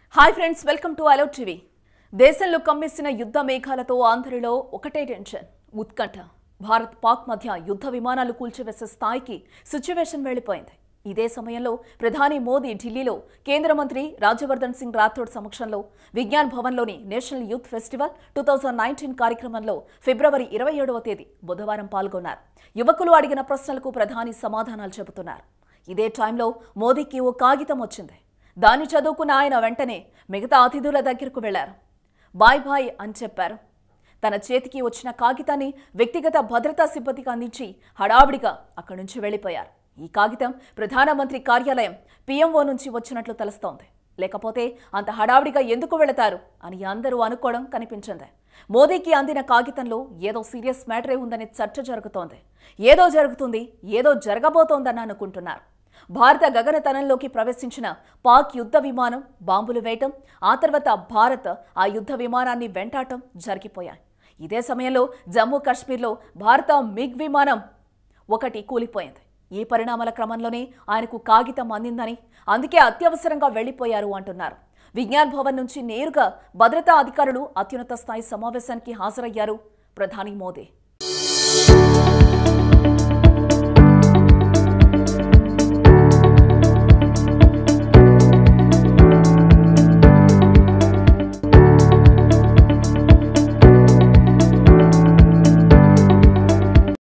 hi friends welcome to అలౌట్ TV దేశంలో కమ్మేసిన యుద్ధ మేఘాలతో ఆంధ్రలో ఒకటే టెన్షన్ ఉత్కంఠ భారత్ పాక్ మధ్య యుద్ధ విమానాలు కూల్చివేసే స్థాయికి సిచ్యువేషన్ వెళ్లిపోయింది ఇదే సమయంలో ప్రధాని మోదీ ఢిల్లీలో కేంద్ర మంత్రి రాజ్యవర్ధన్ సింగ్ రాథోడ్ సమక్షంలో విజ్ఞాన్ భవన్లోని national youth festival two thousand nineteen కార్యక్రమంలో ఫిబ్రవరి ఇరవై ఏడవ తేదీ బుధవారం పాల్గొన్నారు యువకులు అడిగిన ప్రశ్నలకు ప్రధాని సమాధానాలు చెబుతున్నారు ఇదే టైంలో మోదీకి ఓ కాగితం వచ్చింది దాన్ని చదువుకున్న ఆయన వెంటనే మిగతా అతిథుల దగ్గరకు వెళ్లారు బాయ్ బాయ్ అని చెప్పారు తన చేతికి వచ్చిన కాగితాన్ని వ్యక్తిగత భద్రతా సిబ్బందికి అందించి హడావిడిగా అక్కడి నుంచి వెళ్లిపోయారు ఈ కాగితం ప్రధానమంత్రి కార్యాలయం పీఎంఓ నుంచి వచ్చినట్లు తెలుస్తోంది లేకపోతే అంత హడావిడిగా ఎందుకు వెళతారు అని అందరూ అనుకోవడం కనిపించింది మోదీకి అందిన కాగితంలో ఏదో సీరియస్ మ్యాటరే ఉందనే చర్చ జరుగుతోంది ఏదో జరుగుతుంది ఏదో జరగబోతోందని అనుకుంటున్నారు భారత గగనతలంలోకి ప్రవేశించిన పాక్ యుద్ధ విమానం బాంబులు వేయటం ఆ తర్వాత భారత్ ఆ యుద్ధ విమానాన్ని వెంటాటం జరిగిపోయాయి ఇదే సమయంలో జమ్మూ కాశ్మీర్లో భారత మిగ్ విమానం ఒకటి కూలిపోయింది ఈ పరిణామాల క్రమంలోనే ఆయనకు కాగితం అందిందని అందుకే అత్యవసరంగా వెళ్లిపోయారు అంటున్నారు విజ్ఞాన్ భవన్ నుంచి నేరుగా భద్రతా అధికారులు అత్యున్నత స్థాయి సమావేశానికి హాజరయ్యారు ప్రధాని మోదీ